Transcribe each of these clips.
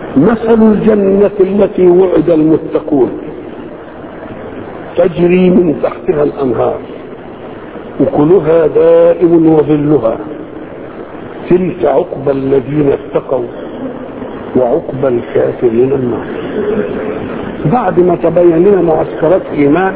مثل الجنة التي وعد المتقون تجري من تحتها الأنهار أكلها دائم وظلها تلك عقبى الذين اتقوا وعقبى الكافرين النار بعد ما تبين لنا معسكرات إيمان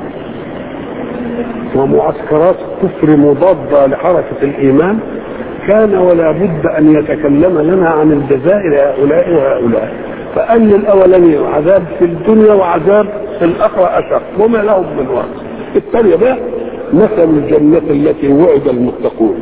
ومعسكرات كفر مضادة لحركة الإيمان كان ولا بد أن يتكلم لنا عن الجزاء لهؤلاء وهؤلاء فأن الأولاني عذاب في الدنيا وعذاب في الآخرة أشق وما لهم من وقت الثانية بقى مثل الجنة التي وعد المتقون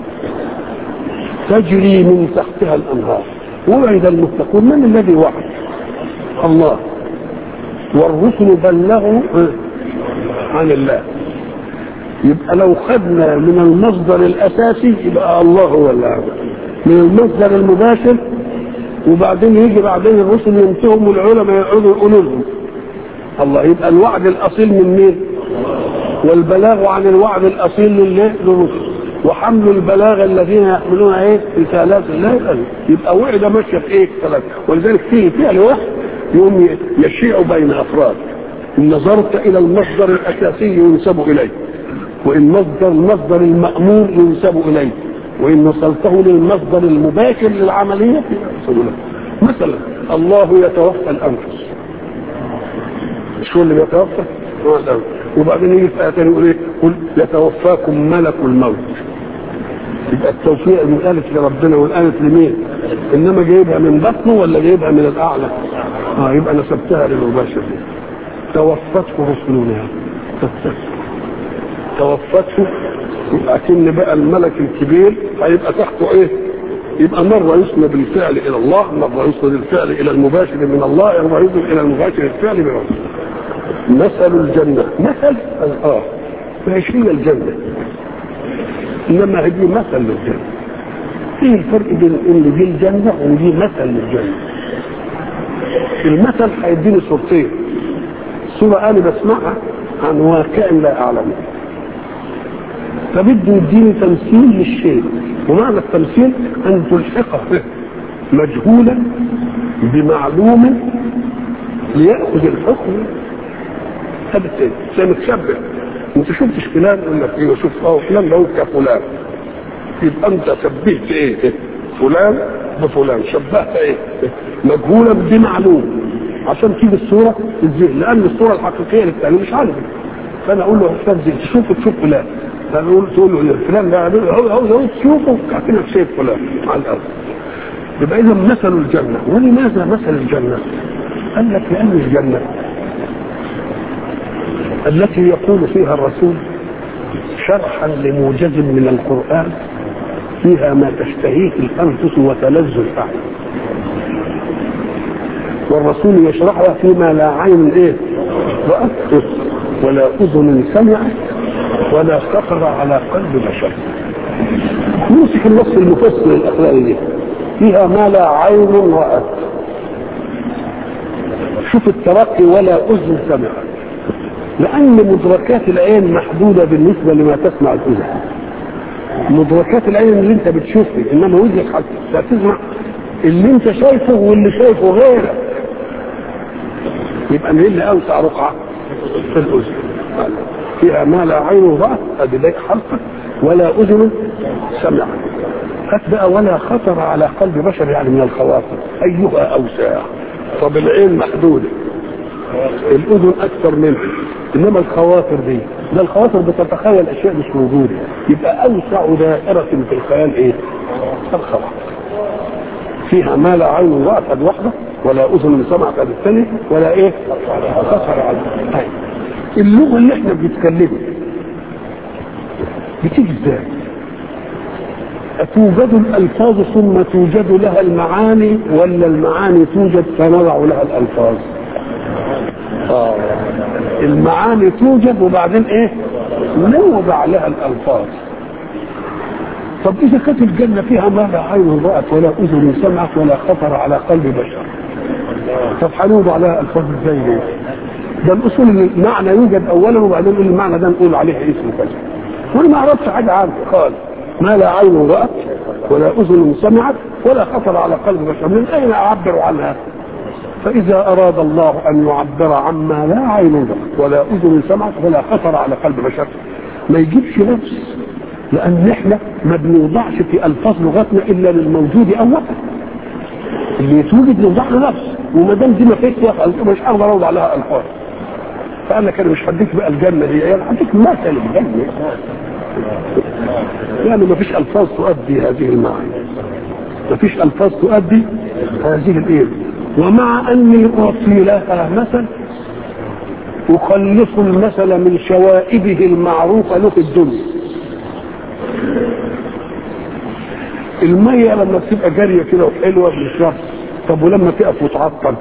تجري من تحتها الأنهار وعد المتقون من الذي وعد الله والرسل بلغوا عن الله يبقى لو خدنا من المصدر الاساسي يبقى الله هو اللي عمل من المصدر المباشر وبعدين يجي بعدين الرسل ينتهوا والعلماء يقعدوا يقولوا لهم الله يبقى الوعد الاصيل من مين؟ والبلاغ عن الوعد الاصيل للرسل وحمل البلاغ الذين يحملون ايه؟ رسالات الله يبقى وعد ماشيه في ايه؟ ثلاثه ولذلك فيه فعل واحد يقوم يشيع بين افراد ان نظرت الى المصدر الاساسي ينسب اليه وإن مصدر المصدر المأمور ينسب إليه وإن وصلته للمصدر المباشر للعملية ينسب إليه مثلا الله يتوفى الأنفس مش هو اللي بيتوفى؟ هو الأنفس وبعدين يجي في آية يقول إيه؟ قل يتوفاكم ملك الموت يبقى التوفيق المؤلف لربنا والآلف لمين؟ إنما جايبها من بطنه ولا جايبها من الأعلى؟ اه يبقى نسبتها للمباشر توفته رسلنا توفته اكن بقى الملك الكبير هيبقى تحته ايه يبقى مرة يسند الفعل إلى الله مرة يسند الفعل إلى المباشر من الله مرة يسند إلى المباشر الفعل من الله مثل الجنة مثل اه مش هي الجنة إنما هي مثل للجنة ايه الفرق بين ان دي الجنة ودي مثل للجنة المثل هيديني صورتين صورة أنا بسمعها عن واقع لا أعلمه فبده يديني تمثيل للشيء ومعنى التمثيل ان تلحقه مجهولا بمعلوم ليأخذ الحكم هذا زي متشبه انت شفتش فلان يقول لك ايه شوف اه فلان ده كفلان يبقى انت شبهت ايه فلان بفلان شبهت ايه مجهولا بمعلوم عشان تيجي الصوره الذهن لان الصوره الحقيقيه للتاني مش عارف فانا اقول له يا استاذ تشوف تشوف فلان فنقول تقول له فلان ده هو هو هو تشوفه كاتبنا في سيف فلان على الارض يبقى اذا مثل الجنه ولماذا مثل الجنه؟ قال لك لان الجنه التي يقول فيها الرسول شرحا لموجز من القران فيها ما تشتهيه الانفس وتلذ الاعين والرسول يشرحها فيما لا عين ايه رأت ولا اذن سمعت ولا خطر على قلب بشر نمسك النص المفسر الاخلاقي دي فيها ما لا عين رأت شوف الترقي ولا اذن سمعت لان مدركات العين محدوده بالنسبه لما تسمع الاذن مدركات العين اللي انت بتشوفه انما وجهك هتسمع اللي انت شايفه واللي شايفه غيرك يبقى مين اللي اوسع رقعه في الاذن فيها ما لا عين رأت ادي لك حلقه ولا اذن سمعت هات بقى ولا خطر على قلب بشر يعني من الخواطر ايها اوسع طب العين محدوده الاذن اكثر منها انما الخواطر دي ده الخواطر بتتخيل اشياء مش موجوده يبقى اوسع دائره في الخيال ايه؟ الخواطر فيها ما لا عين رأت ادي واحده ولا اذن سمعت ادي الثانيه ولا ايه؟ خطر على طيب اللغه اللي احنا بنتكلمها بتيجي ازاي؟ توجد الالفاظ ثم توجد لها المعاني ولا المعاني توجد فنضع لها الالفاظ؟ آه. المعاني توجد وبعدين ايه؟ نوضع لها الالفاظ طب اذا كانت الجنه فيها ما لا عين رات ولا اذن سمعت ولا خطر على قلب بشر طب هنوضع لها الفاظ ازاي ليه؟ ده الاصول ان المعنى يوجد اولا وبعدين نقول المعنى ده نقول عليه اسم كذا وانا ما اعرفش حاجه عنه قال ما لا عين رات ولا اذن سمعت ولا خطر على قلب بشر من اين اعبر عنها فاذا اراد الله ان يعبر عما لا عين رأت ولا اذن سمعت ولا خطر على قلب بشر ما يجيبش نفس لان احنا ما بنوضعش في الفاظ لغتنا الا للموجود اولا اللي يتوجد نوضع له نفس وما دام دي ما فيش مش هقدر اوضع لها الفاظ فقال لك انا مش هديك بقى الجنه هي انا هديك مثل الجنه يعني ما فيش الفاظ تؤدي هذه المعاني ما فيش الفاظ تؤدي هذه الايه ومع اني اعطي لها مثل اخلص المثل من شوائبه المعروفه له في الدنيا الميه لما تبقى جاريه كده وحلوه بنشرب طب ولما تقف وتعطل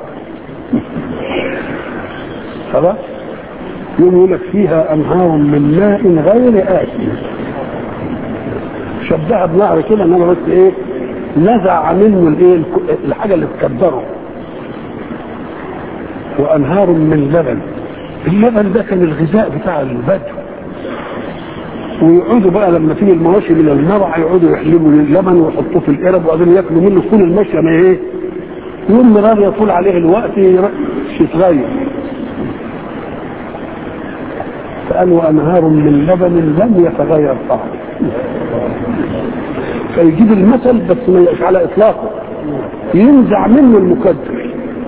خلاص يقول يقول لك فيها انهار من ماء غير آسن شبهها بنهر كده انما بس ايه نزع منه الايه الحاجه اللي تكدره وانهار من لبن اللبن ده كان الغذاء بتاع البدو ويقعدوا بقى لما تيجي المواشي من المرعى يقعدوا يحلبوا اللبن ويحطوه في القرب وبعدين ياكلوا منه طول المشي ما ايه يوم مرار يطول عليه الوقت يتغير فقال وانهار من لبن لم يتغير طعمه فيجيب المثل بس ما يبقاش على اطلاقه ينزع منه المكدر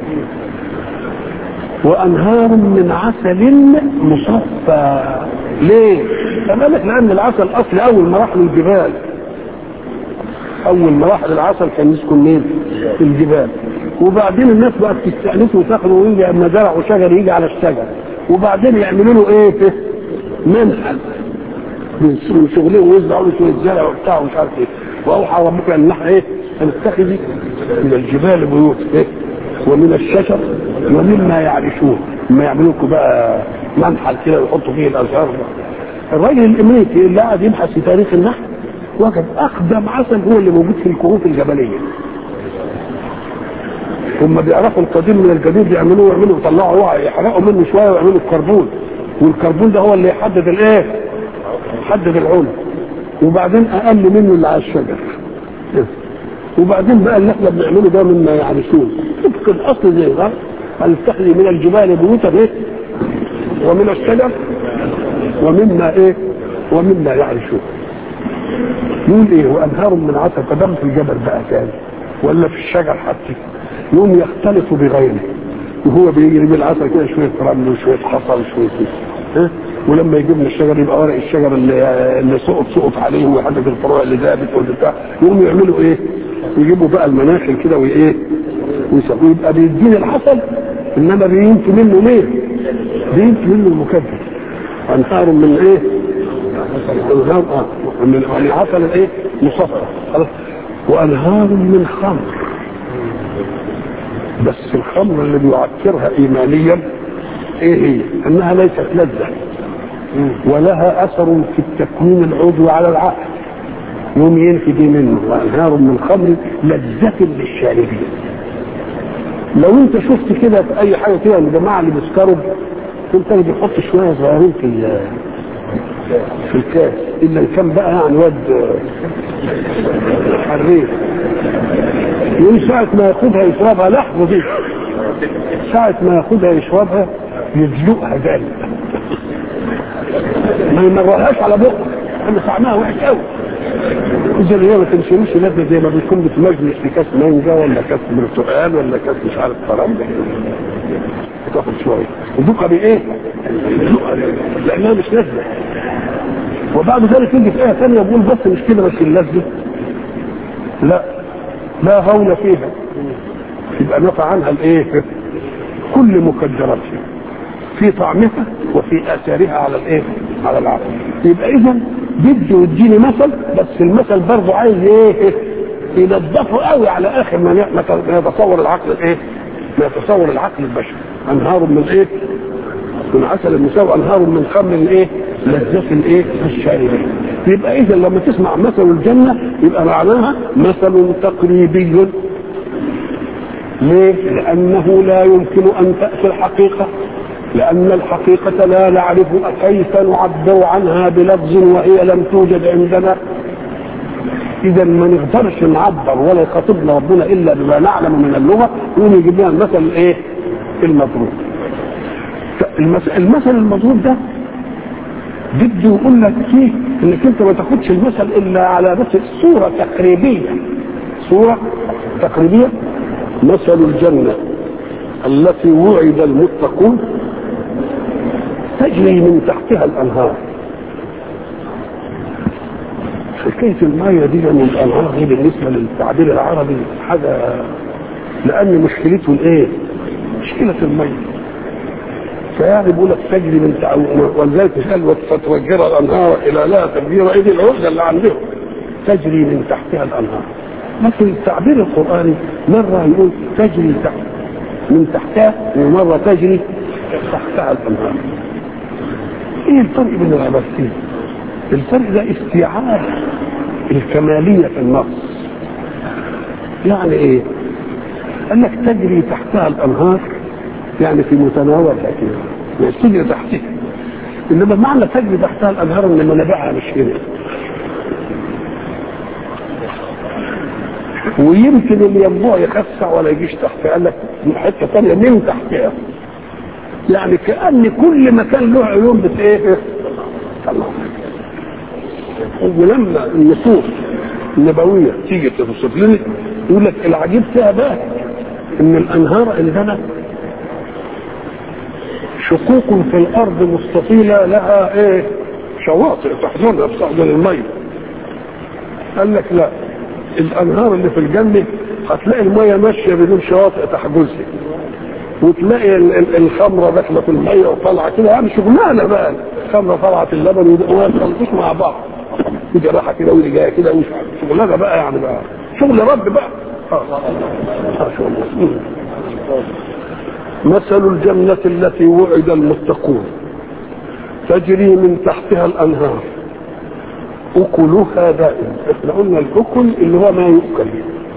وانهار من عسل مصفى ليه؟ كذلك لان العسل اصل اول ما راح للجبال اول ما راح للعسل كان يسكن مين؟ في الجبال وبعدين الناس بقت تستأنسه وتاخده ويجي اما زرعوا شجر يجي على الشجر وبعدين يعملوا له ايه؟ منحل من شغلهم ويزرعوا له شويه زرع وبتاع ومش عارف ايه واوحى ربك ان نحن ايه؟ هنتخذ من الجبال بيوت ايه؟ ومن الشجر ومما يعرشون ما يعملوا لكم بقى منحل كده ويحطوا فيه الازهار الراجل الامريكي اللي قاعد يبحث في تاريخ النحل وجد اقدم عسل هو اللي موجود في الكهوف الجبليه هم بيعرفوا القديم من الجديد يعملوه يعملوا يطلعوا وعي يحرقوا منه شويه ويعملوا الكربون والكربون ده هو اللي يحدد الايه؟ يحدد العلا وبعدين اقل منه اللي على الشجر وبعدين بقى اللي احنا بنعمله ده مما يعرفون طبق الاصل زي ده هنستخدم من الجبال بيوتا ايه؟ ومن الشجر ومما ايه؟ ومما يعرشون يقول ايه وانهار من عسل فدم في الجبل بقى تاني ولا في الشجر حتى يوم يختلف بغيره وهو بيجري بالعسل كده شويه رمل وشويه حصى وشويه ها ولما يجيب من الشجر يبقى ورق الشجر اللي اللي سقط سقط عليه ويحدد الفروع اللي ذابت والبتاع يقوموا يعملوا ايه؟ يجيبوا بقى المناخل كده وايه؟ ويسووا يبقى بيديني العسل انما بينفي منه ليه؟ بينفي منه المكبر انهار من ايه؟ انهار اه من العسل الايه؟ مصفى خلاص وانهار من خمر بس الخمر اللي بيعكرها ايمانيا ايه هي؟ انها ليست لذه ولها اثر في التكوين العضوي على العقل يوم ينفي دي منه وانهار من خمر لذة للشاربين لو انت شفت كده في اي حاجه كده الجماعه اللي بيسكروا انت اللي بيحط شويه صغيرين في في الكاس الا ان كان بقى يعني واد حريف يقول ساعة ما ياخدها يشربها لحظة دي ساعة ما ياخدها يشربها يدلقها جامد ما يمرهاش على بقه انا طعمها وحش قوي اذا هي ما تنشرش لازمه زي ما بيكون بتمجلس في كاس مانجا ولا كاس برتقال ولا كاس مش عارف فرنجة تاخد شويه وذوقها بايه؟ لانها مش لازمه وبعد ذلك يجي في ايه ثانيه يقول بس مش كده بس اللذه لا لا هول فيها يبقى نفى عنها الايه؟ كل مكدراتها في طعمها وفي اثارها على الايه؟ على العقل يبقى اذا بده يديني مثل بس المثل برضه عايز ايه؟ ينظفه قوي على اخر ما ما يتصور العقل الايه؟ ما يتصور العقل البشري انهار من ايه؟ من عسل المساوي انهار من خمر الايه؟ لذة الايه؟ الشاربين يبقى اذا لما تسمع مثل الجنه يبقى معناها مثل تقريبي ليه؟ لأنه لا يمكن أن تأتي الحقيقة لأن الحقيقة لا نعرف كيف نعبر عنها بلفظ وهي لم توجد عندنا اذا ما نقدرش نعبر ولا يخاطبنا ربنا الا بما نعلم من اللغه يقوم يجيب لنا المثل الايه المضروب المثل المضروب ده بده يقول لك فيه انك انت ما تاخدش المثل الا على بس صوره تقريبيه صوره تقريبيه مثل الجنه التي وعد المتقون تجري من تحتها الانهار حكايه الميه دي من الانهار دي بالنسبه للتعبير العربي حاجه لان مشكلته الايه؟ مشكله الميه فيعني بيقول لك تجري من تع... ولذلك قال فتفجر الانهار الى لا تفجير ايدي العقده اللي عندهم تجري من تحتها الانهار لكن التعبير القراني مره يقول تجري تحت من تحتها ومره تجري تحتها الانهار ايه الفرق بين العبارتين الفرق ده استيعاب الكماليه في النص يعني ايه قال لك تجري تحتها الانهار يعني في متناولها كده يعني تجري تحتها انما معنى تجري تحتها الانهار ان منابعها مش هنا ويمكن الينبوع يخسع ولا يجيش تحتها قال لك حته ثانيه من تحتها يعني كان كل مكان له عيون بت ايه الله ولما النصوص النبويه تيجي توصف لنا يقول لك العجيب فيها بقى ان الانهار عندنا شقوق في الارض مستطيله لها ايه شواطئ تحضنها بتحضن الميه قال لك لا الانهار اللي في الجنه هتلاقي الميه ماشيه بدون شواطئ تحجزها وتلاقي الخمره داخله في الميه وطالعه كده يعني شغلانه بقى الخمره طلعت اللبن وما يخلطوش مع بعض ودي رايحه كده ودي جايه كده شغلانه بقى يعني بقى شغل رب بقى اه ما شاء الله مثل الجنة التي وعد المتقون تجري من تحتها الأنهار أكلها دائم احنا قلنا الأكل اللي هو ما يؤكل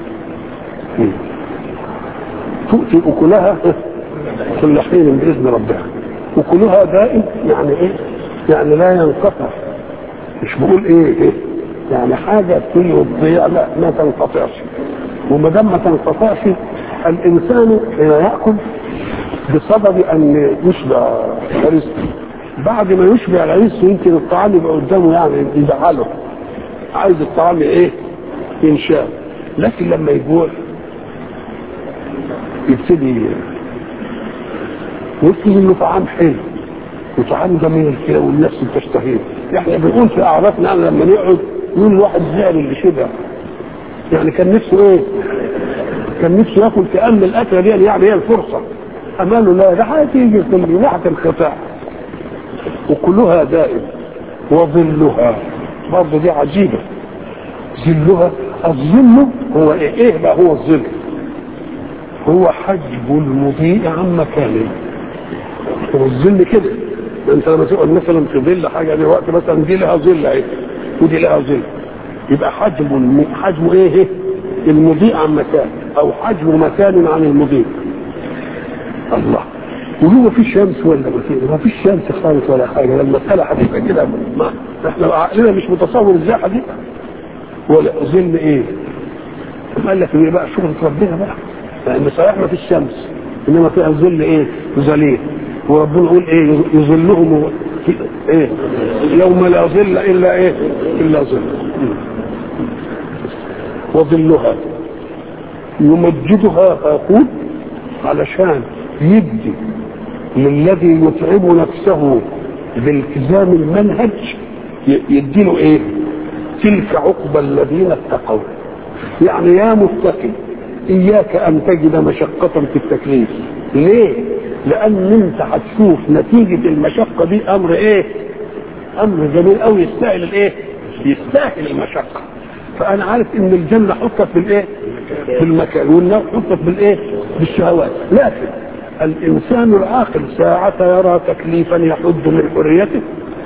تؤتي أكلها كل حين بإذن ربها أكلها دائم يعني إيه؟ يعني لا ينقطع مش بقول إيه إيه يعني حاجة تيجي وتضيع لا ما تنقطعش وما دام ما تنقطعش الإنسان حين يأكل بسبب ان يشبع العريس بعد ما يشبع العريس يمكن الطعام يبقى قدامه يعني يزعله عايز الطعام ايه ينشاء لكن لما يجوع يبتدي ويكتب انه طعام حلو وطعام جميل كده والنفس تشتهيه احنا بنقول في اعرافنا لما نقعد يقول الواحد زعل اللي شبع يعني كان نفسه ايه كان نفسه ياكل كأن الاكله دي يعني هي الفرصه اماله لا ده هتيجي في واحد انقطاع وكلها دائم وظلها برضه دي عجيبه ظلها الظل هو ايه ايه بقى هو الظل هو حجب المضيء عن مكانه هو الظل كده انت لما تقعد مثلا في ظل حاجه دلوقتي مثلا دي لها ظل اهي ودي لها ظل يبقى حجم الم... حجم ايه, إيه؟ المضيء عن مكان او حجم مكان عن المضيء الله وهو في شمس ولا ما في ما فيش شمس خالص ولا حاجه المساله هتبقى كده ما احنا عقلنا مش متصور ازاي هتبقى ولا ظل ايه قال لك ايه بقى شغل ربنا بقى لان صحيح ما فيش شمس انما فيها ظل ايه ظليل وربنا يقول ايه يظلهم ايه يوم لا ظل الا ايه الا ظل وظلها يمجدها هاقود علشان يدي للذي يتعب نفسه بالتزام المنهج يديله ايه تلك عقبى الذين اتقوا يعني يا متقي اياك ان تجد مشقة في التكليف ليه لان انت هتشوف نتيجة المشقة دي امر ايه امر جميل قوي يستاهل الايه يستاهل المشقة فانا عارف ان الجنة حطت بالايه بالمكان والنار حطت بالايه بالشهوات لكن الانسان العاقل ساعة يرى تكليفا يحد من حريته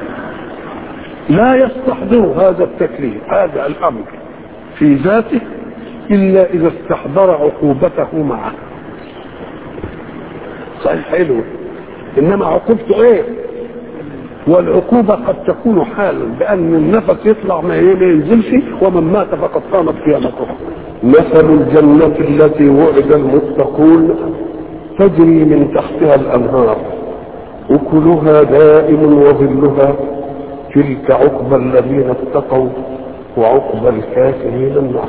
لا يستحضر هذا التكليف هذا الامر في ذاته الا اذا استحضر عقوبته معه صحيح حلو انما عقوبته ايه والعقوبة قد تكون حالا بأن النفس يطلع ما ينزلش ومن مات فقد قامت قيامته مثل الجنة التي وعد المتقون تجري من تحتها الأنهار أكلها دائم وظلها تلك عقبى الذين اتقوا وعقبى الكافرين النار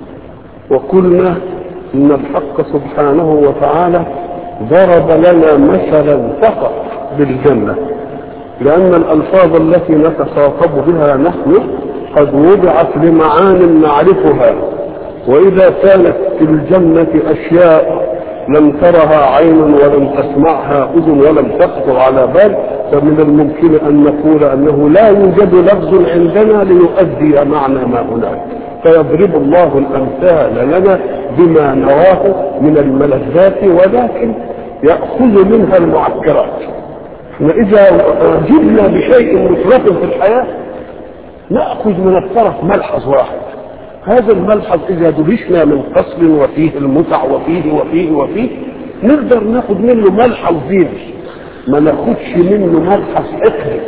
وقلنا إن الحق سبحانه وتعالى ضرب لنا مثلا فقط بالجنة لأن الألفاظ التي نتخاطب بها نحن قد وضعت لمعان نعرفها وإذا كانت في الجنة أشياء لم ترها عين ولم تسمعها أذن ولم تخطر على بال فمن الممكن أن نقول أنه لا يوجد لفظ عندنا ليؤدي معنى ما هناك فيضرب الله الأمثال لنا بما نراه من الملذات ولكن يأخذ منها المعكرات وإذا جبنا بشيء مترف في الحياة نأخذ من الطرف ملحظ واحد هذا الملحظ إذا دهشنا من قصر وفيه المتع وفيه وفيه وفيه نقدر ناخد منه ملحظ ديني ما ناخدش منه ملحظ حقدي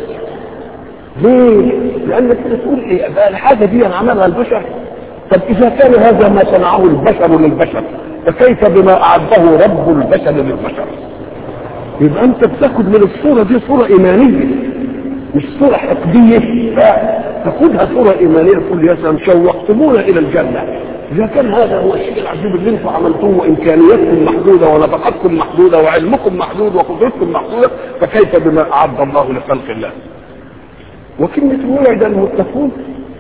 ليه؟ لأنك تقول إيه بقى الحاجة دي أنا عملها البشر طب إذا كان هذا ما صنعه البشر للبشر فكيف بما أعده رب البشر للبشر؟ يبقى أنت بتاخد من الصورة دي صورة إيمانية مش صورة حقدية تاخدها صورة إيمانية تقول يا سلام شوقتمونا إلى الجنة إذا كان هذا هو الشيء العجيب اللي أنتم عملتوه وإمكانياتكم محدودة ونفقاتكم محدودة وعلمكم محدود وقدرتكم محدودة فكيف بما أعد الله لخلق الله وكلمة وعد المتقون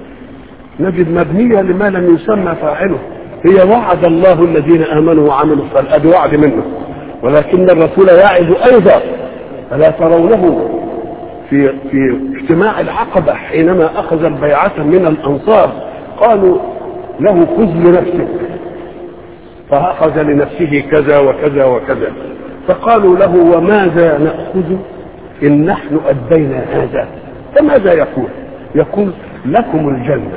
نجد مبنية لما لم يسمى فاعله هي وعد الله الذين آمنوا وعملوا الصالحات وعد منه ولكن الرسول يعد أيضا ألا ترونه في في اجتماع العقبة حينما أخذ البيعة من الأنصار قالوا له خذ لنفسك فأخذ لنفسه كذا وكذا وكذا فقالوا له وماذا نأخذ إن نحن أدينا هذا فماذا يقول يقول لكم الجنة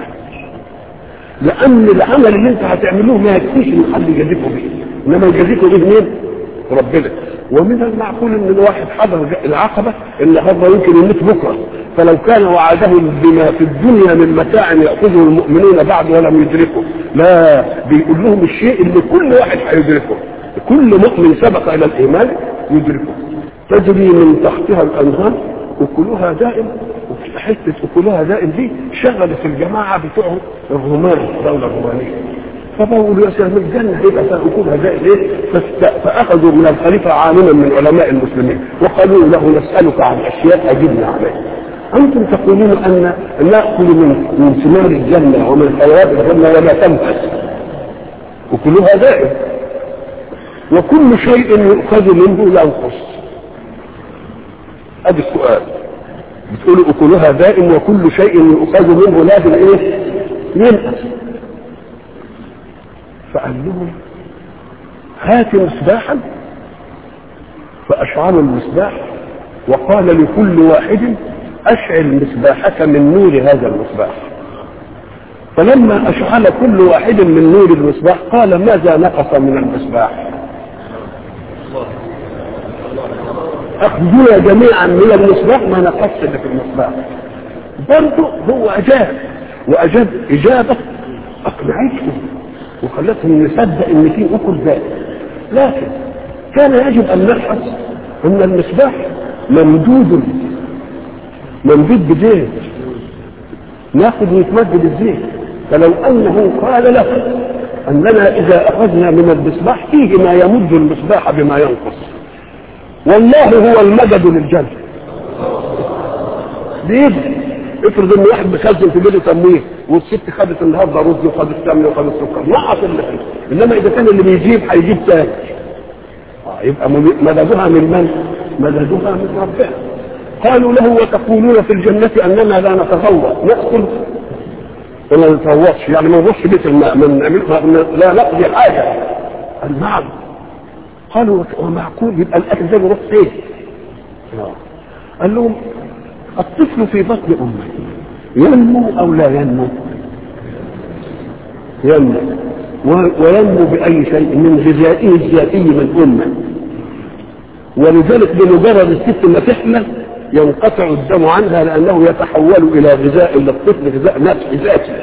لأن العمل اللي انت هتعملوه ما يكفيش ان حد يجازيكم به انما يجازيكم به مين؟ ربنا ومن المعقول ان الواحد حضر العقبة ان هذا يمكن يموت بكرة فلو كان وعده بما في الدنيا من متاع يأخذه المؤمنون بعد ولم يدركه لا بيقول لهم الشيء اللي كل واحد هيدركه كل مؤمن سبق الى الايمان يدركه تجري من تحتها الانهار اكلها دائم حته اكلها دائم دي شغلت الجماعه بتوع الرومان الدوله الرومانيه فبقولوا يا سلام الجنه هيبقى اكلها دائم ليه؟ فاخذوا من الخليفه عالما من علماء المسلمين وقالوا له نسالك عن اشياء اجبنا عليها انتم تقولون ان ناكل من من ثمار الجنه ومن خيرات الجنه ولا تنفس اكلها دائم وكل شيء يؤخذ منه ينقص ادي السؤال بتقولوا اكلها دائم وكل شيء يؤخذ منه لازم ايه ينقص فقال لهم هات مصباحا فاشعلوا المصباح وقال لكل واحد اشعل مصباحك من نور هذا المصباح فلما اشعل كل واحد من نور المصباح قال ماذا نقص من المصباح اخذونا جميعا من المصباح ما نقص اللي في المصباح برضه هو اجاب واجاب اجابه اقنعتهم وخلتهم نصدق ان في اكل ذات لكن كان يجب ان نبحث ان المصباح ممدود ممدود بزيت ناخذ ونتمدد الزيت فلو انه قال له اننا اذا اخذنا من المصباح فيه ما يمد المصباح بما ينقص والله هو المدد للجنة بيد افرض ان واحد مخزن في بيته تمويه والست خدت النهارده رز وخدت سمنه وخدت سكر نقص اللي فيه انما اذا كان اللي بيجيب هيجيب تاني آه يبقى مددها من من؟ مددها من ربنا قالوا له وتقولون في الجنة اننا لا نتغوط ناكل ولا نتغوطش يعني ما نروحش بيت الماء من لا نقضي حاجه قال نعم قالوا ومعقول يبقى الاكل ده بيروح فين؟ قال لهم الطفل في بطن امه ينمو او لا ينمو؟ ينمو وينمو باي شيء من غذائه الذاتي من امه ولذلك بمجرد الست ما تحمل ينقطع الدم عنها لانه يتحول الى غذاء للطفل غذاء نفسي ذاتي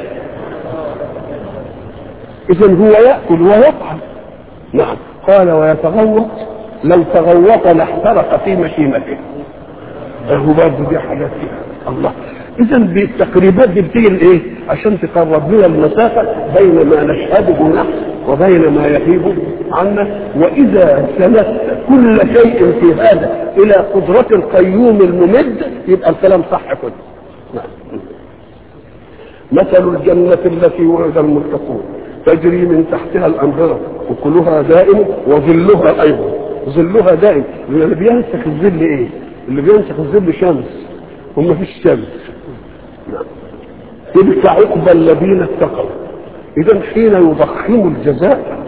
اذا هو ياكل ويطعم نعم قال ويتغوط لو تغوط لاحترق في مشيمته هو برضه دي حاجات فيها الله اذا بالتقريبات دي بتيجي الايه عشان تقرب لنا المسافه بين ما نشهده نحن وبين ما يغيب عنا واذا سندت كل شيء في هذا الى قدره القيوم الممد يبقى الكلام صح كله نعم مثل الجنة التي وعد المتقون تجري من تحتها الأنهار وكلها دائم وظلها أيضا ظلها دائم اللي بينسخ الظل إيه؟ اللي بينسخ الظل شمس وما فيش شمس نعم. تلك عقبى الذين اتقوا إذا حين يضخم الجزاء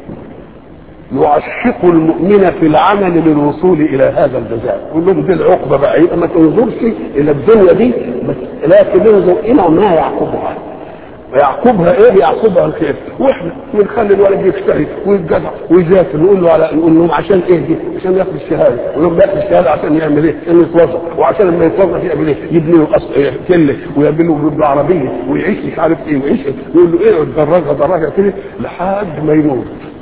يعشق المؤمن في العمل للوصول الى هذا الجزاء يقول لهم دي العقبه بقى يبقى ما تنظرش الى الدنيا دي بس لكن انظر الى ما يعقبها يعقبها ايه يعقبها الخير واحنا بنخلي الولد يجتهد ويتجدع ويذاكر نقول له على نقول لهم عشان ايه دي عشان ياخد الشهاده نقول لهم ياخد الشهاده عشان يعمل ايه عشان يتوظف وعشان لما يتوظف يعمل ايه يبني له قصر كله ويعمل له يبني عربيه ويعيش مش عارف ايه ويعيش يقول له ايه دراجه دراجه كده لحد ما يموت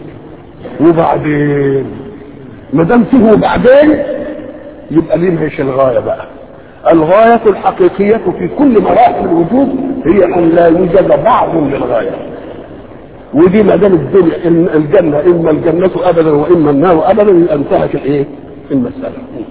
وبعدين ما دام فيه وبعدين يبقى ليه مش الغايه بقى الغايه الحقيقيه في كل مراحل الوجود هي ان لا يوجد بعض للغايه ودي ما دام الدنيا إن الجنه اما الجنه ابدا واما النار ابدا انتهت الايه؟ المساله.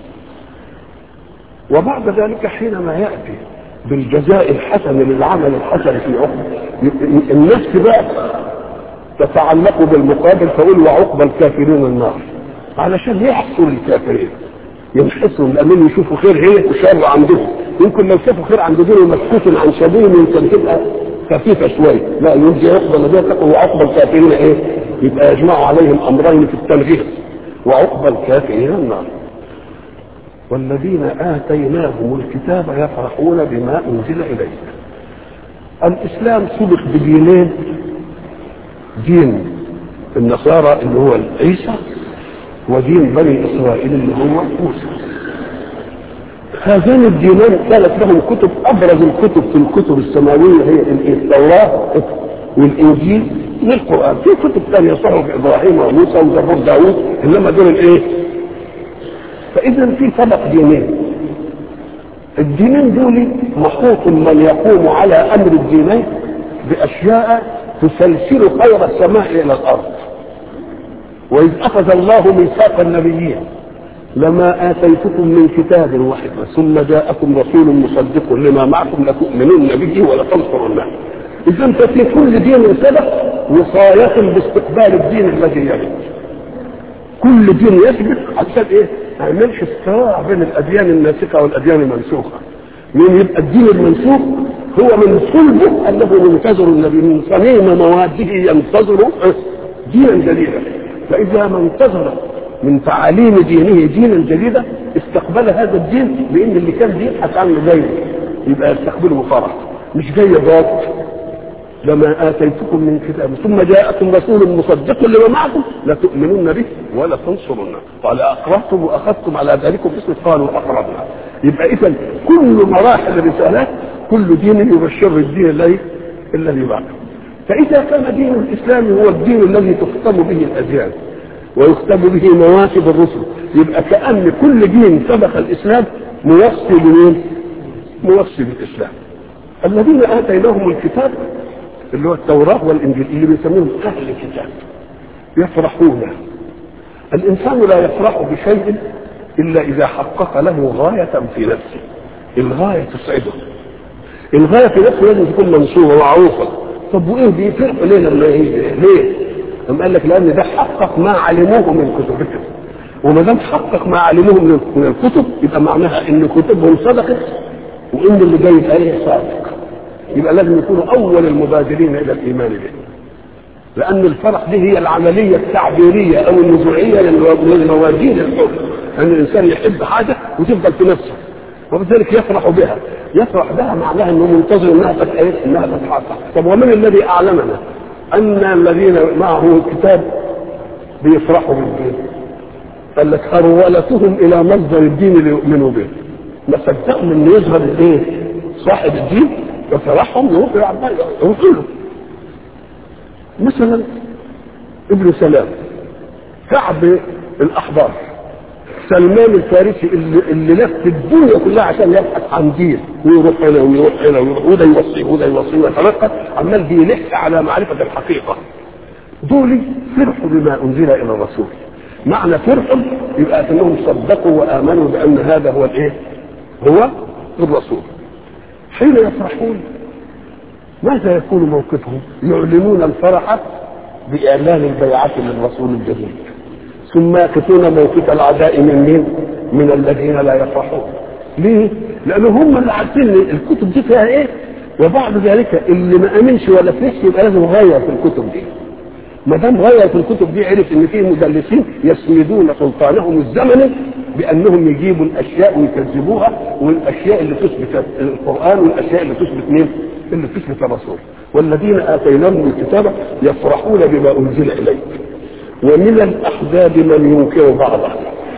وبعد ذلك حينما ياتي بالجزاء الحسن للعمل الحسن في عقب النفس بقى تتعلق بالمقابل فقول وعقب الكافرين النار علشان يحصل الكافرين ينحسوا لانهم يشوفوا خير هي وشر عندهم يمكن لو شافوا خير عند دول مسكوت عن شبيه يمكن تبقى خفيفه شويه لا يرجع يقبل الذين اتقوا وعقب الكافرين ايه؟ يبقى يجمعوا عليهم امرين في التنغيص وعقب الكافرين النار والذين اتيناهم الكتاب يفرحون بما انزل اليك الاسلام سبق بدينين دين النصارى اللي هو عيسى ودين بني اسرائيل اللي هو موسى هذين الدينين كانت لهم كتب ابرز الكتب في الكتب السماويه هي التوراه والانجيل والقران في كتب ثانيه صحف ابراهيم وموسى وزبور داوود انما دول الايه؟ فاذا في طبق دينين الدينين دول محطوط من يقوم على امر الدينين باشياء تسلسل خير السماء الى الارض واذ اخذ الله ميثاق النبيين لما اتيتكم من كتاب وحكمه ثم جاءكم رسول مصدق لما معكم لتؤمنن به ولتنصرنه اذا ففي كل دين سبق وصايه باستقبال الدين الذي يلي كل دين يسبق عشان ايه؟ ما يعملش صراع بين الاديان الناسخه والاديان المنسوخه مين يبقى الدين المنسوخ هو من صلبه انه منتظر النبي من صميم مواده ينتظر دينا جديدا فاذا ما انتظر من تعاليم دينه دينا جديدا استقبل هذا الدين بان اللي كان بيبحث عنه زيه يبقى يستقبله بفرح مش جاي ضاد لما اتيتكم من كتاب ثم جاءكم رسول مصدق لما معكم لتؤمنون به ولا تنصرونه قال اقررتم واخذتم على ذلكم اسم قالوا اقررنا يبقى اذا كل مراحل الرسالات كل دين يبشر الدين الذي الذي بعده فاذا كان دين الاسلام هو الدين الذي تختم به الاديان ويختم به مواسم الرسل يبقى كان كل دين سبق الاسلام موصي بمين؟ موصي بالاسلام الذين اتيناهم الكتاب اللي هو التوراه والانجيل اللي بيسموهم اهل الكتاب يفرحون الانسان لا يفرح بشيء الا اذا حقق له غايه في نفسه الغايه تسعده الغايه في نفسه لازم تكون منصوبه معروفه طب وايه بيفرحوا ليه لما يجي ليه؟ أم قال لك لان ده حقق ما علموه من كتبهم وما دام حقق ما علموه من الكتب يبقى معناها ان كتبهم صدقت وان اللي جاي يبقى ايه صادق يبقى لازم يكونوا اول المبادرين الى الايمان به لان الفرح دي هي العمليه التعبيريه او النزوعيه للمواجين الحب ان الانسان يحب حاجه وتفضل في نفسه وبذلك يفرح بها يفرح بها معناها انه منتظر انها تتحقق انها تتحقق طب ومن الذي اعلمنا ان الذين معه الكتاب بيفرحوا بالدين قال لك خرولتهم الى مصدر الدين ليؤمنوا به ما صدقوا انه يظهر الايه صاحب الدين يفرحهم يروحوا يروحوا له مثلا ابن سلام كعب الاحبار سلمان الفارسي اللي, اللي لف الدنيا كلها عشان يبحث عن دين ويروح هنا ويروح هنا ويروح وده يوصيه وده يوصيه ويتنقل عمال بيلح على معرفه الحقيقه دول فرحوا بما انزل الى الرسول معنى فرحوا يبقى انهم صدقوا وامنوا بان هذا هو الايه؟ هو الرسول حين يفرحون ماذا يكون موقفهم؟ يعلنون الفرح باعلان البيعه للرسول الجديد ثم يقفون موقف العداء من مين؟ من الذين لا يفرحون. ليه؟ لأن هم اللي عارفين الكتب دي فيها إيه؟ وبعد ذلك اللي ما آمنش ولا فرحش يبقى لازم يغير في الكتب دي. ما دام غير في الكتب دي عرف إن في مدلسين يسندون سلطانهم الزمني بأنهم يجيبوا الأشياء ويكذبوها والأشياء اللي تثبت القرآن والأشياء اللي تثبت مين؟ اللي تثبت الرسول. والذين آتيناهم الكتاب يفرحون بما أنزل إليك. ومن الأحزاب من ينكر بعضه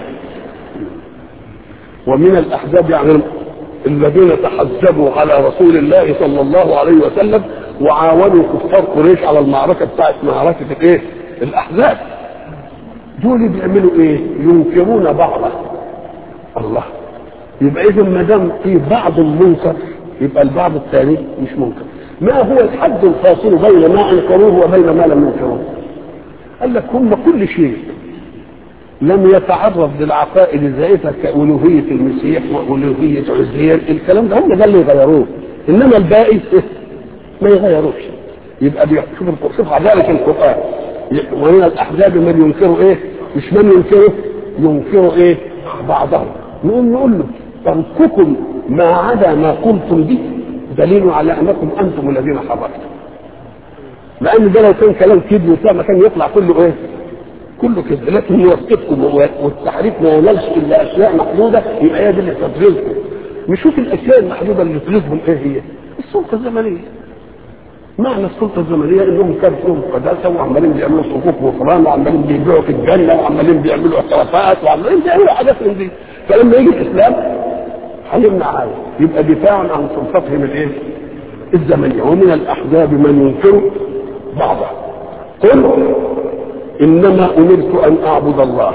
ومن الأحزاب يعني الذين تحزبوا على رسول الله صلى الله عليه وسلم وعاونوا كفار قريش على المعركة بتاعت معركة الايه؟ الأحزاب دول بيعملوا ايه؟ ينكرون بعضه الله يبقى إذا ما دام في بعض منكر يبقى البعض الثاني مش منكر ما هو الحد الفاصل بين ما انكروه وبين ما لم ينكروه؟ قال لك هم كل شيء لم يتعرض للعقائد الزائفة كألوهية المسيح وألوهية عزير الكلام ده هم ده اللي يغيروه إنما الباقي ما يغيروش يبقى شوف شوف ذلك القرآن ومن الأحزاب من ينكروا إيه مش من ينكره ينكروا إيه بعضهم نقول نقول له ترككم ما عدا ما قلتم به دليل على أنكم أنتم الذين حرفتم لان ده لو كان كلام كذب وبتاع ما كان يطلع كله ايه؟ كله كذب لكن يوثقكم والتحريف ما ينالش الا اشياء محدوده يبقى هي دي اللي تضربكم نشوف الاشياء المحدوده اللي تضربهم ايه هي؟ السلطه الزمنيه معنى السلطه الزمنيه انهم كانوا فيهم قداسه وعمالين بيعملوا صفوف غفران وعمالين بيبيعوا في الجنه وعمالين بيعملوا اعترافات وعمالين بيعملوا حاجات من دي فلما يجي الاسلام هيمنع هذا يبقى دفاع عن سلطتهم الايه؟ الزمنيه ومن الاحزاب من ينكر بعضه قل انما امرت ان اعبد الله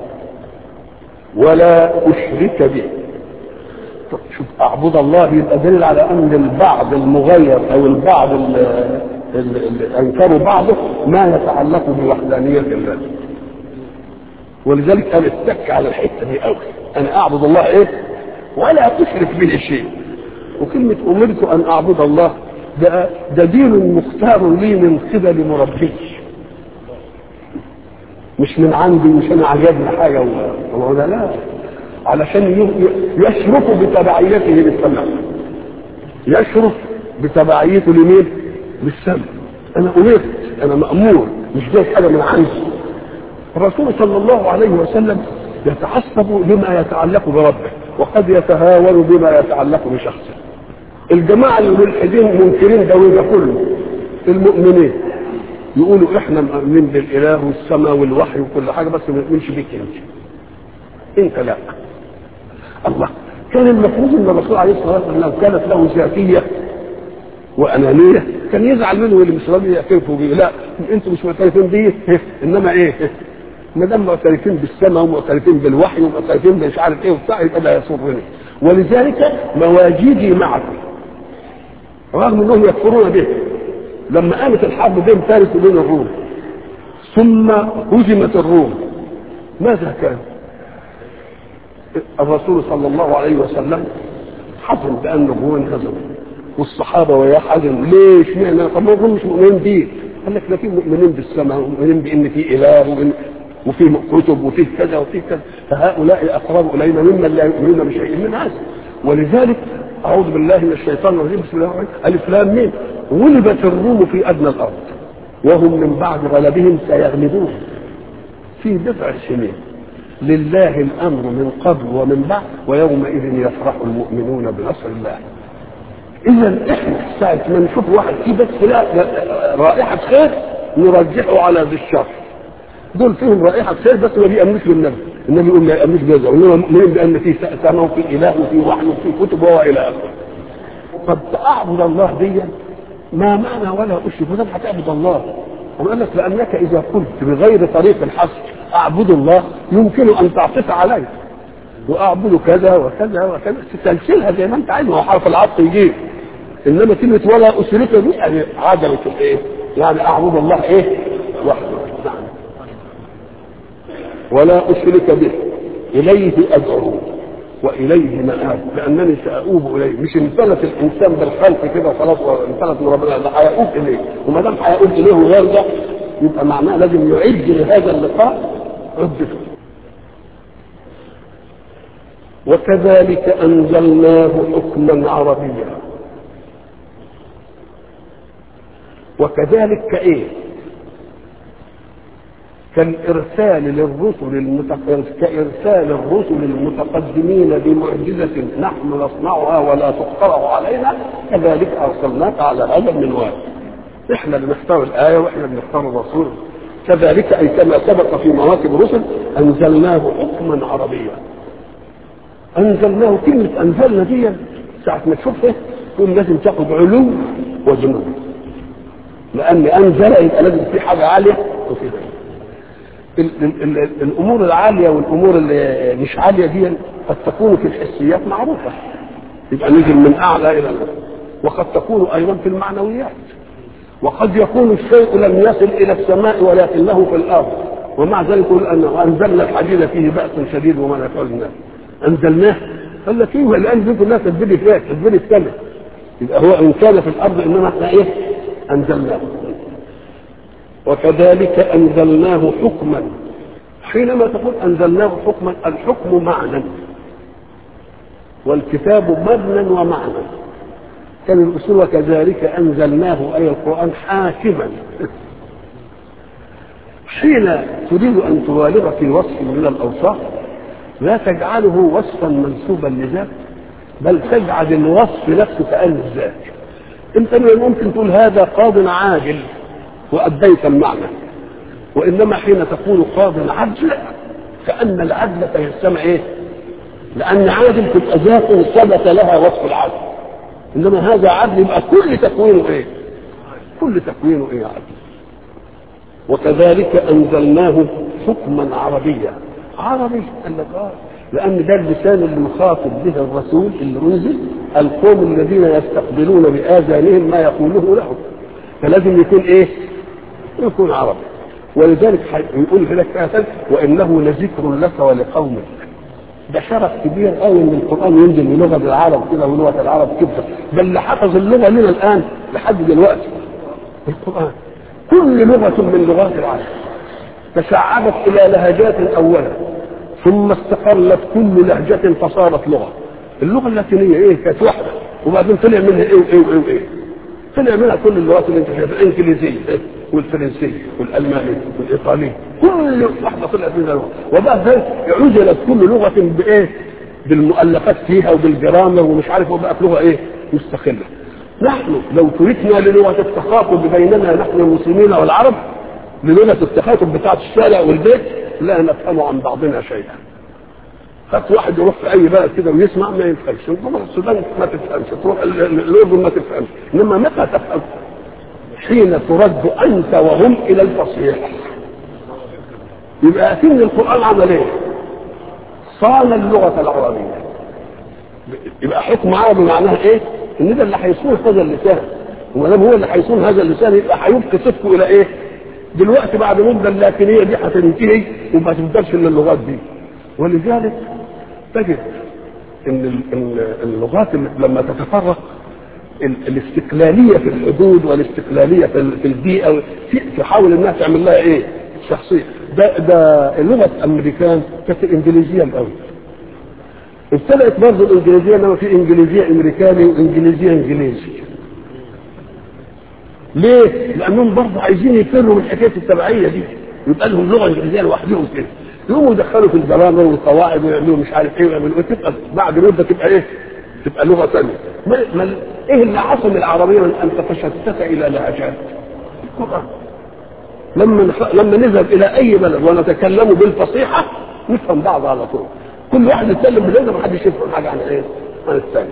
ولا اشرك به طب شوف اعبد الله يبقى دليل على ان البعض المغير او البعض اللي انكروا بعضه ما يتعلق بوحدانيه الله ولذلك انا اتك على الحته دي قوي انا اعبد الله ايه ولا اشرك به شيء وكلمه امرت ان اعبد الله ده, ده دين مختار لي من قبل مربي مش من عندي مش انا عجبني حاجه هو ده لا علشان يشرف بتبعيته للسمع يشرف بتبعيته لمين؟ للسمع انا امرت انا مامور مش جاي حاجه من عندي الرسول صلى الله عليه وسلم يتعصب بما يتعلق بربه وقد يتهاون بما يتعلق بشخصه الجماعة الملحدين منكرين ده وده كله المؤمنين يقولوا احنا مؤمنين بالاله والسماء والوحي وكل حاجه بس ما نؤمنش بيك انت انت لا الله كان المفروض ان الرسول عليه الصلاه والسلام لو كانت له ذاتيه وانانيه كان يزعل منه اللي مش راضي يعترفوا بيه لا انتوا مش معترفين بيه انما ايه ما دام معترفين بالسماء ومعترفين بالوحي ومعترفين مش عارف ايه وبتاع يبقى ده يسرني ولذلك مواجيدي معكم رغم انهم يكفرون به لما قامت الحرب بين فارس وبين الروم ثم هزمت الروم ماذا كان الرسول صلى الله عليه وسلم حزن بان الروم انهزموا والصحابه ويا حزن ليش معنى طب ما الروم مش مؤمنين بيه قال لك لا في مؤمنين بالسماء ومؤمنين بان في اله وإن وفي كتب وفي كذا وفي كذا فهؤلاء اقرب الينا ممن لا يؤمنون بشيء من هذا ولذلك اعوذ بالله من الشيطان الرجيم بسم الله الرحمن الرحيم الف لام ميم غلبت الروم في ادنى الارض وهم من بعد غلبهم سيغلبون في بضع سنين لله الامر من قبل ومن بعد ويومئذ يفرح المؤمنون بنصر الله اذا احنا ساعه ما نشوف واحد فيه بس لا رائحه خير نرجحه على ذي الشر دول فيهم رائحه خير بس ما بيأمنوش بالنبي النبي يقول ما يأمنوش بهذا وانما مؤمنين بان في سماء وفي اله وفي وحي وفي كتب وهو الى اخره طب اعبد الله دي ما معنى ولا اشرك وده هتعبد الله أنا قال لك لأنك إذا قلت بغير طريق الحصر أعبد الله يمكن أن تعطف عليه وأعبد كذا وكذا وكذا تسلسلها زي ما أنت عايز ما هو حرف العطف يجيب إنما كلمة ولا أشرك دي يعني عدمت الإيه؟ يعني أعبد الله إيه؟ وحده نعم ولا أشرك به إليه أدعو وإليه مآب لأنني سأؤوب إليه مش انفلت الإنسان بالخلق كده خلاص انفلت من ربنا ده هيؤوب إليه وما دام هيؤوب إليه ويرجع يبقى معناه لازم يعد لهذا اللقاء عدته وكذلك أنزلناه حكما عربيا وكذلك كإيه؟ كالإرسال للرسل المتق... كإرسال الرسل المتقدمين بمعجزة نحن نصنعها ولا تقترح علينا كذلك أرسلناك على هذا المنوال إحنا اللي نختار الآية وإحنا اللي نختار الرسول كذلك أي كما سبق في مواكب الرسل أنزلناه حكما عربيا أنزلناه كلمة أنزلنا دي ساعة ما تشوفها تقول لازم تاخد علو وجنون لأن أنزل يبقى لازم في حاجة عالية وفي ذلك ال- ال- ال- الامور العاليه والامور اللي مش عاليه دي قد تكون في الحسيات معروفه يبقى نزل من اعلى الى الأعلى وقد تكون ايضا في المعنويات وقد يكون الشيء لم يصل الى السماء ولكنه في الارض ومع ذلك يقول انه انزلنا الحديد فيه باس شديد ومنافع للناس انزلناه قال لك ايه الان بيقول الناس تدبري فيها تدبري السماء يبقى هو ان كان في الارض انما احنا ايه انزلناه وكذلك انزلناه حكما حينما تقول انزلناه حكما الحكم معنى والكتاب مبنى ومعنى كان الاصول وكذلك انزلناه اي القران حاكما حين تريد ان تبالغ في وصف من الاوصاف لا تجعله وصفا منسوبا لذات بل تجعل الوصف نفسه كأنه الذات انت ممكن تقول هذا قاض عاجل وأديت المعنى وإنما حين تقول قاض عدل كأن العدل تيسم إيه؟ لأن عادل تبقى ذات ثبت لها وصف العدل إنما هذا عدل يبقى كل تكوينه إيه؟ كل تكوينه إيه عدل وكذلك أنزلناه حكما عربيا عربي قال لك آه لأن ده اللسان اللي يخاطب به الرسول اللي أنزل القوم الذين يستقبلون بآذانهم ما يقوله لهم فلازم يكون إيه؟ يكون عربي ولذلك يقول لك آثار وإنه لذكر لك ولقومك ده شرف كبير قوي ان القران ينزل بلغه العرب كده ولغه العرب كده بل اللي حفظ اللغه لنا الان لحد دلوقتي القران كل لغه من لغات العرب تشعبت الى لهجات اولا ثم استقلت كل لهجه فصارت لغه اللغه اللاتينيه ايه كانت واحده وبعدين طلع منها ايه وايه وايه, وإيه. طلع منها كل اللغات اللي انت شايفها الانجليزيه والفرنسيه والالمانيه والايطاليه كل واحده طلعت منها لغه وبعد ذلك عزلت كل لغه بايه؟ بالمؤلفات فيها وبالجرامر ومش عارف وبقت لغه ايه؟ مستقله. نحن لو تركنا للغه التخاطب بيننا نحن المسلمين والعرب للغه التخاطب بتاعت الشارع والبيت لا نفهم عن بعضنا شيئا. خدت واحد يروح في اي بلد كده ويسمع ما يفهمش تروح السودان ما تفهمش تروح الاردن ما تفهمش انما متى تفهم حين ترد انت وهم الى الفصيح يبقى اكن القران عمل ايه صان اللغه العربيه يبقى حكم عربي معناها ايه ان ده اللي هيصون هذا اللسان وما دام هو اللي هيصون هذا اللسان يبقى هيبقي صدقه الى ايه دلوقتي بعد مده اللاتينيه دي هتنتهي وما تفضلش الا اللغات دي ولذلك تجد ان اللغات لما تتفرق الاستقلاليه في الحدود والاستقلاليه في البيئه تحاول انها تعمل لها ايه؟ شخصيه ده ده لغه الامريكان كانت الانجليزيه الاول ابتدات برضه الانجليزيه انما في انجليزيه امريكاني وانجليزيه انجليزي ليه؟ لانهم برضه عايزين يفروا من حكايه التبعيه دي يبقى لهم لغه انجليزيه لوحدهم كده يقوموا يدخلوا في الجرامر والقواعد ويعملوا مش عارف ايه ويعملوا تبقى بعد مده تبقى ايه؟ تبقى لغه ثانيه ما ما ايه اللي عصم العربيه من ان تتشتت الى لهجات؟ القران لما نف... لما نذهب الى اي بلد ونتكلم بالفصيحه نفهم بعض على طول كل واحد يتكلم باللغه ما حدش يفهم حاجه عن ايه عن الثاني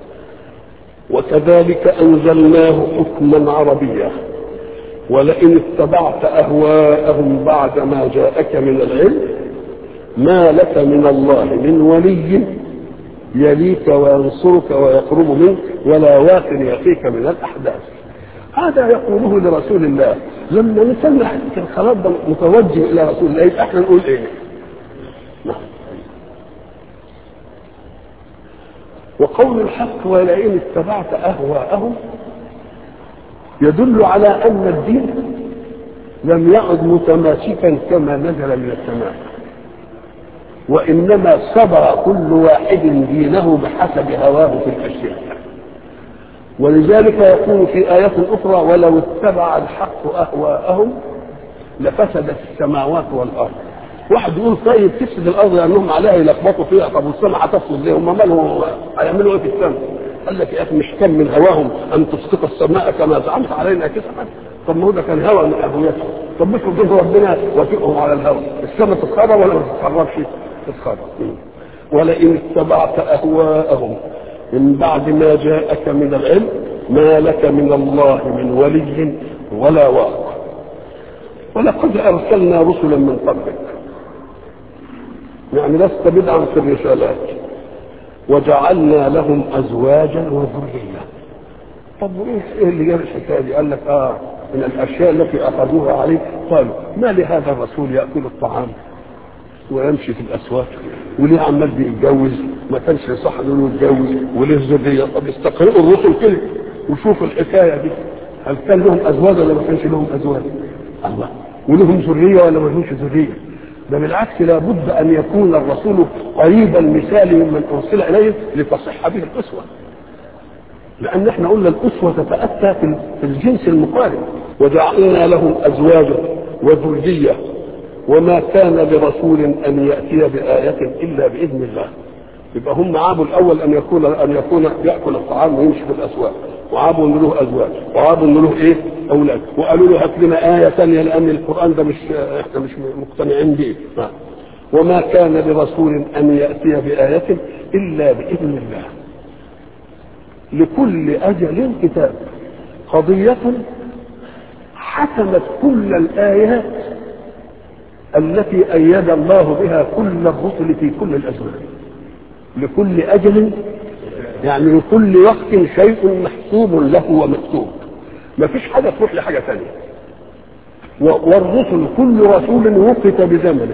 وكذلك انزلناه حكما عربيا ولئن اتبعت اهواءهم بعد ما جاءك من العلم ما لك من الله من ولي يليك وينصرك ويقرب منك ولا واق يقيك من الاحداث هذا يقوله لرسول الله لما نسمع الخلاط ده متوجه الى رسول الله يبقى احنا نقول ايه؟ نعم. وقول الحق ولئن اتبعت اهواءهم يدل على ان الدين لم يعد متماسكا كما نزل من السماء وانما صبر كل واحد دينه بحسب هواه في الاشياء ولذلك يقول في آيات أخرى ولو اتبع الحق أهواءهم لفسدت السماوات والأرض واحد يقول طيب تفسد الأرض لأنهم عليها يلخبطوا فيها طب والسماء هتفسد ليه هم مالهم هيعملوا إيه في السماء؟ قال لك يا أخي مش كان من هواهم أن تسقط السماء كما زعمت علينا كسفا طب ما هو ده كان هوى من أهويتهم طب مش ربنا ربنا وافقهم على الهوى السماء تتخرب ولا ما تتخربش؟ تتخرب ولئن اتبعت أهواءهم من بعد ما جاءك من العلم ما لك من الله من ولي ولا واق ولقد ارسلنا رسلا من قبلك يعني لست بدعا في الرسالات وجعلنا لهم ازواجا وذريه طب ايه اللي جاب الحكايه دي؟ قال لك اه من الاشياء التي اخذوها عليه قالوا ما لهذا الرسول ياكل الطعام ويمشي في الاسواق وليه عمال بيتجوز ما كانش صح انه يتجوز وليه ذريه طب استقرئوا الرسل كده وشوفوا الحكايه دي هل كان لهم ازواج ولا ما كانش لهم ازواج؟ الله ولهم ذريه ولا ما لهمش ذريه؟ ده بالعكس لابد ان يكون الرسول قريب المثال ممن ارسل اليه لتصح به الاسوه. لان احنا قلنا الاسوه تتاتى في الجنس المقارب وجعلنا لهم ازواجا وذريه وما كان لرسول ان ياتي بايه الا باذن الله يبقى هم عابوا الاول ان يكون ان يكون ياكل الطعام ويمشي في الاسواق وعابوا ان له ازواج وعابوا ان له ايه اولاد وقالوا له هات لنا ايه ثانيه لان القران ده مش احنا مش مقتنعين به وما كان لرسول ان ياتي بايه الا باذن الله لكل اجل كتاب قضيه حسمت كل الايات التي أيد الله بها كل الرسل في كل الأزمان لكل أجل يعني لكل وقت شيء محسوب له ومكتوب ما فيش حاجة تروح لحاجة ثانية والرسل كل رسول وقت بزمنه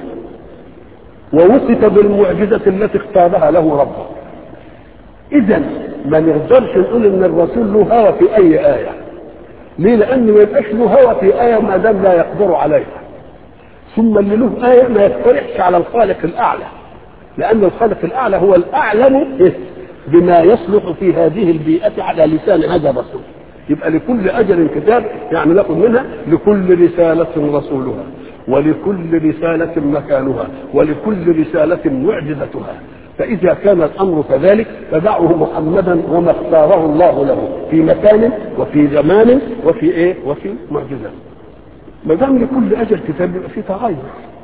ووقت بالمعجزة التي اختارها له ربه إذا ما نقدرش نقول إن الرسول له هوى في أي آية ليه؟ لأنه ما يبقاش له هوى في آية ما دام لا يقدر عليها ثم اللي له آية ما يقترحش على الخالق الأعلى لأن الخالق الأعلى هو الأعلم بما يصلح في هذه البيئة على لسان هذا الرسول يبقى لكل أجل كتاب يعني ناخذ منها لكل رسالة رسولها ولكل رسالة مكانها ولكل رسالة معجزتها فإذا كان الأمر كذلك فدعه محمدا وما اختاره الله له في مكان وفي زمان وفي إيه وفي معجزات ما دام لكل اجل كتاب يبقى في تغير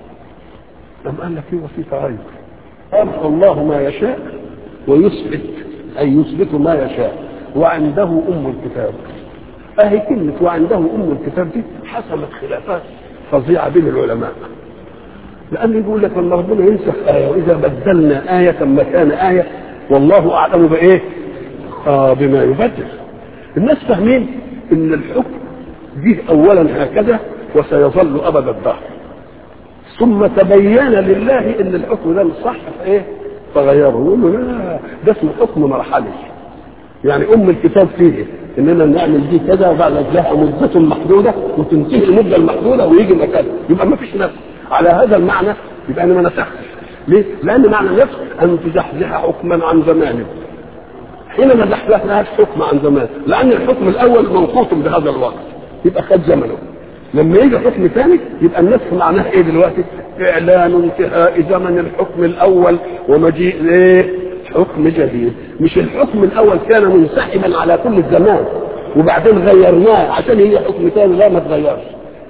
أم قال لك ايه في تغير يمحو الله ما يشاء ويثبت اي يثبت ما يشاء وعنده ام الكتاب اهي كلمه وعنده ام الكتاب دي حصلت خلافات فظيعه بين العلماء لان يقول لك لما ربنا ينسخ ايه واذا بدلنا ايه مكان ايه والله اعلم بايه؟ آه بما يبدل الناس فاهمين ان الحكم جه اولا هكذا وسيظل ابد الدهر ثم تبين لله ان الحكم ده مش صح فايه فغيره يقول له لا ده اسمه حكم مرحلي يعني ام الكتاب فيه اننا نعمل دي كذا وبعد لها مدة محدودة وتنتهي المدة المحدودة ويجي مكانها يبقى ما فيش نفس على هذا المعنى يبقى انا ما نسختش ليه؟ لان معنى النفس ان تزحزح حكما عن زمانه حين ما زحزحناهاش حكم عن زمان لان الحكم الاول منقوط بهذا الوقت يبقى خد زمنه لما يجي حكم ثاني يبقى النسخ معناه ايه دلوقتي؟ اعلان انتهاء زمن الحكم الاول ومجيء ايه؟ حكم جديد مش الحكم الاول كان منسحبا على كل الزمان وبعدين غيرناه عشان يجي حكم ثاني لا ما تغيرش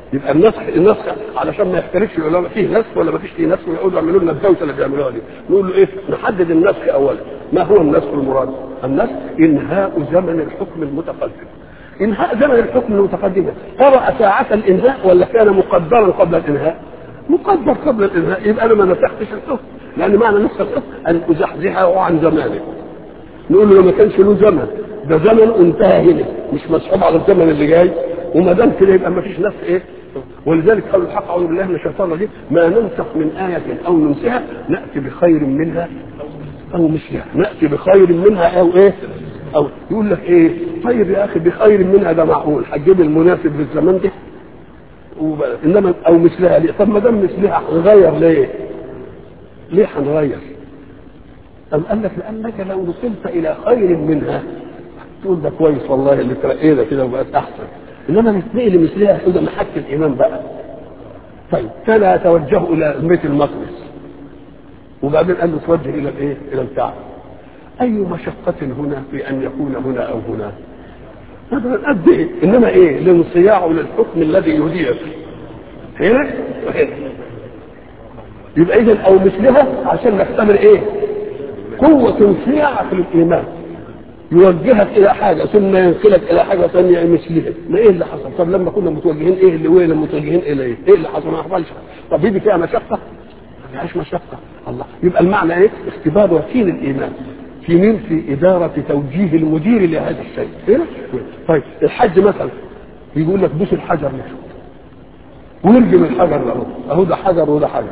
يبقى النسخ النسخ علشان ما يختلفش يقول له فيه نسخ ولا ما فيش فيه نسخ ويقعدوا يعملوا لنا الدوشه اللي بيعملوها دي نقول له ايه نحدد النسخ اولا ما هو النسخ المراد النسخ انهاء زمن الحكم المتقدم انهاء زمن الحكم المتقدم طرأ ساعة الانهاء ولا كان مقدرا قبل الانهاء مقدر قبل الانهاء يبقى انا ما نسختش الحكم لان معنى نسخ الحكم ان ازحزحه عن زمانه نقول له ما كانش له زمن ده زمن انتهى هنا مش مسحوب على الزمن اللي جاي وما دام كده يبقى ما فيش نسخ ايه ولذلك قال الحق اعوذ بالله من الشيطان الرجيم ما ننسخ من آية أو ننسها نأتي بخير منها أو مثلها نأتي بخير منها أو إيه أو يقول لك إيه طيب يا أخي بخير منها ده معقول هتجيب المناسب للزمان ده انما او مثلها ليه طب ما دام مثلها هنغير ليه ليه هنغير أم قال لك لأنك لو وصلت إلى خير منها تقول ده كويس والله اللي ترقينا كده وبقت أحسن إنما نتنقل لمثلها ده محك الإيمان بقى طيب كان يتوجه إلى بيت المقدس وبعدين قال له توجه إلى الإيه؟ إلى الكعبة أي مشقة هنا في أن يكون هنا أو هنا هذا قد إيه إنما إيه لانصياعه للحكم الذي يدير هنا وهنا يبقى إذا أو مثلها عشان نختبر إيه قوة انصياع في الإيمان يوجهك إلى حاجة ثم ينقلك إلى حاجة ثانية مثلها ما إيه اللي حصل طب لما كنا متوجهين إيه اللي وين متوجهين إلى إيه إيه اللي حصل ما حصلش طب دي فيها مشقة ما فيهاش مشقة الله يبقى المعنى إيه اختبار وكيل الإيمان في مين في إدارة توجيه المدير لهذا الشيء إيه؟ طيب الحج مثلا يقول لك بوس الحجر نشوف ونرجم الحجر ده اهو ده حجر وده حجر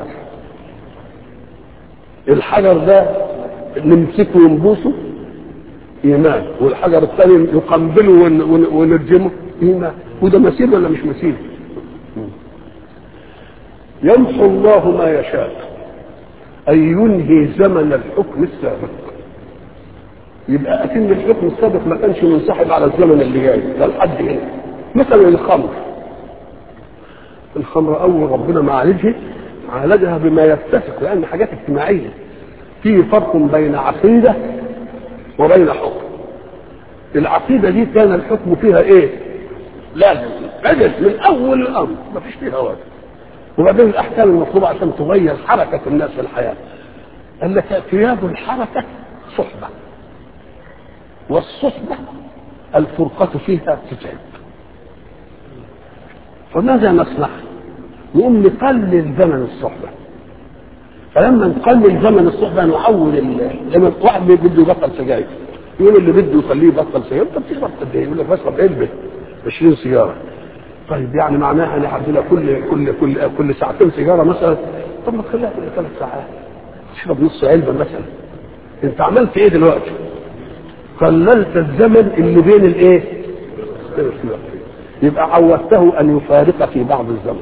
الحجر ده نمسكه ونبوسه ايمان والحجر الثاني نقبله ون- ون- ونرجمه ايمان وده مسير ولا مش مسير يمحو الله ما يشاء أن ينهي زمن الحكم السابق يبقى أكن الحكم السابق ما كانش منسحب على الزمن اللي جاي ده لحد هنا مثلا الخمر الخمر أول ربنا ما عالجها عالجها بما يتفق لأن حاجات اجتماعية في فرق بين عقيدة وبين حكم العقيدة دي كان الحكم فيها ايه لازم بدل من اول الامر ما فيش فيها واجب وبعدين الاحكام المطلوبة عشان تغير حركة الناس في الحياة قال لك اعتياد الحركة صحبة والصحبة الفرقة فيها تتعب فماذا نصنع؟ نقوم نقلل زمن الصحبة فلما نقلل زمن الصحبة نعود ال- لما واحد بده يبطل سجاير يقول اللي بده يخليه يبطل سجاير انت بتشرب قد ايه؟ يقول لك بشرب علبة 20 سيجارة طيب يعني معناها ان عندنا كل كل كل كل ساعتين سيجارة مثلا طب ما تخليها كل ثلاث ساعات تشرب نص علبة مثلا انت عملت ايه دلوقتي؟ قللت الزمن اللي بين الايه؟ يبقى عودته ان يفارق في بعض الزمن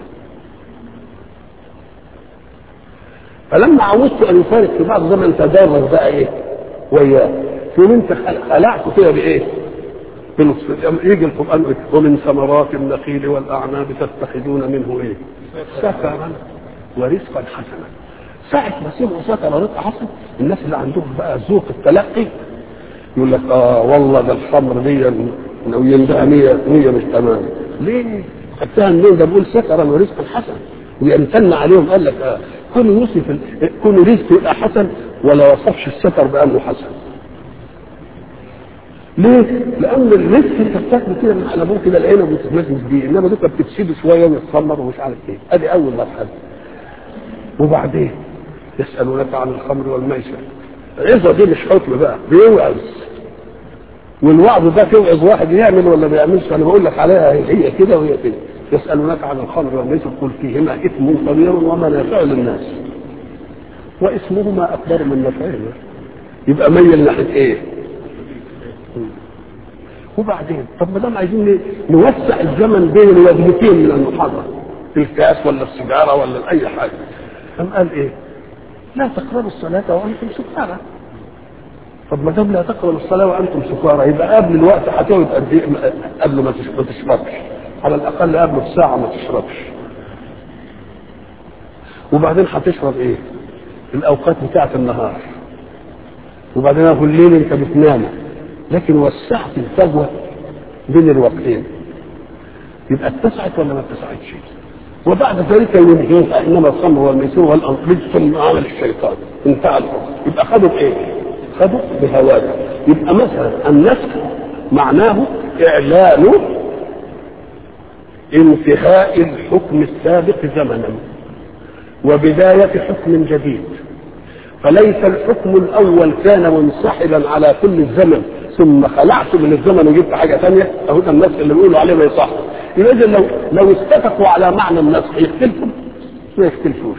فلما عودته ان يفارق في بعض الزمن تدرج بقى ايه؟ وياه يقول انت خلعته كده بايه؟ بنصف يجي القران يقول ومن ثمرات النخيل والاعناب تتخذون منه ايه؟ سكرا ورزقا حسنا ساعة ما سمعوا سكر ورزق حسن الناس اللي عندهم بقى ذوق التلقي يقول لك اه والله ده الخمر دي لو يندها 100 100 مش تمام ليه؟ خدتها منين ده بيقول سكرا ورزقا حسنا ويمتن عليهم قال لك اه كونوا يوصف ال- كونوا رزق يبقى حسن ولا وصفش السكر بانه حسن ليه؟ لأن الرزق أنت بتاكل كده من على ابوه كده العنب وتتمزج بيه، إنما دوكا بتفسده شوية ويتخمر ومش عارف إيه، أدي أول مرحلة. وبعدين يسألونك عن الخمر والميسر. العظة دي مش حكم بقى، بيوعظ. والوعظ ده توعظ واحد يعمل ولا ما يعملش، أنا بقول لك عليها هي كده وهي كده. يسألونك عن الخمر والميسر قل فيهما إثم كبير ومنافع للناس. واسمهما أكبر من نفعهما. يبقى ميل ناحية إيه؟ وبعدين طب ما دام عايزين نوسع الزمن بين الوجبتين من المحاضره الكاس ولا السيجاره ولا اي حاجه قام قال ايه؟ لا تقربوا الصلاه وانتم سكارى طب ما دام لا تقربوا الصلاه وانتم سكارى يبقى قبل الوقت هتقعد قد ايه قبل ما تش- ما تشربش على الاقل قبل بساعه ما تشربش وبعدين هتشرب ايه؟ الاوقات بتاعت النهار وبعدين اقول الليل انت بتنام لكن وسعت الفجوه بين الوقتين يبقى اتسعت ولا ما اتسعتش؟ وبعد ذلك ينهيها انما الخمر والميسر والانصاب رجس من عمل الشيطان انتهى الحكم يبقى خدوا بايه؟ خدوا بهواده يبقى مثلا النسخ معناه اعلان انتهاء الحكم السابق زمنا وبداية حكم جديد فليس الحكم الأول كان منسحبا على كل الزمن ثم خلعت من الزمن وجبت حاجة ثانية أهو ده النسخ اللي بيقولوا عليه ما يصح يبقى إذا لو لو اتفقوا على معنى النسخ يختلفوا ما يختلفوش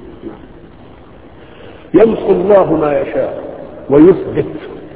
يمحو الله ما يشاء ويثبت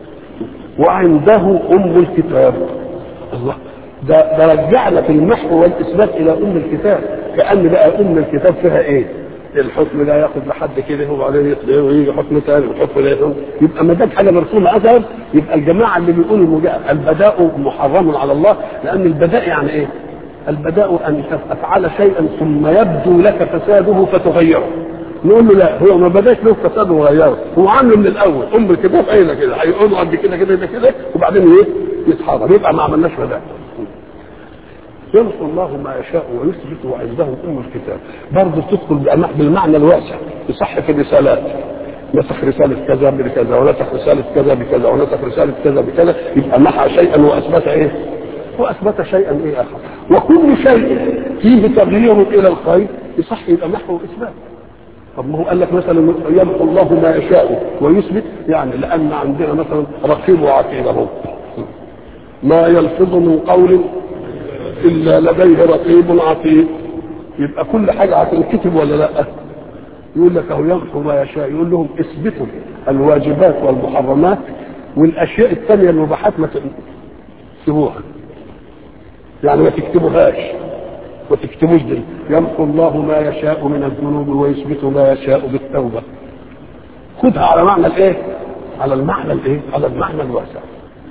وعنده أم الكتاب الله ده, ده رجعنا في المحو والاثبات الى ام الكتاب كان بقى ام الكتاب فيها ايه؟ الحكم ده ياخد لحد كده وبعدين يطلع ويجي حكم ثاني والحكم ده يقوم. يبقى ما دام حاجه مرسومه اثر يبقى الجماعه اللي بيقولوا المجا- البداء محرم على الله لان البداء يعني ايه؟ البداء ان تفعل شيئا ثم يبدو لك فساده فتغيره نقول له لا هو ما بداش له فساد وغيره هو عامله من الاول ام الكتاب قايله كده هيقولوا قد كده كده كده كده وبعدين ايه يتحرر يبقى ما عملناش بداء يمحو الله ما يشاء ويثبت وعنده ام الكتاب برضه تدخل بأم- بالمعنى الواسع يصح في الرسالات نسخ رسالة كذا بكذا ونسخ رسالة كذا بكذا ونسخ رسالة كذا بكذا يبقى محى شيئا وأثبت إيه؟ وأثبت شيئا إيه آخر وكل شيء فيه تغيير إلى الخير يصح يبقى محو وإثبات طب ما هو قال لك مثلا يمحو الله ما يشاء ويثبت يعني لأن عندنا مثلا رقيب وعتيد اهو ما يلفظ من قول الا لديه رقيب عتيد يبقى كل حاجه هتنكتب ولا لا يقول لك اهو يمحو ما يشاء يقول لهم اثبتوا الواجبات والمحرمات والاشياء الثانيه المباحات ما تكتبوها يعني ما تكتبوهاش ما تكتبوش دي يمحو الله ما يشاء من الذنوب ويثبت ما يشاء بالتوبه خدها على معنى الايه على المعنى الايه على المعنى الواسع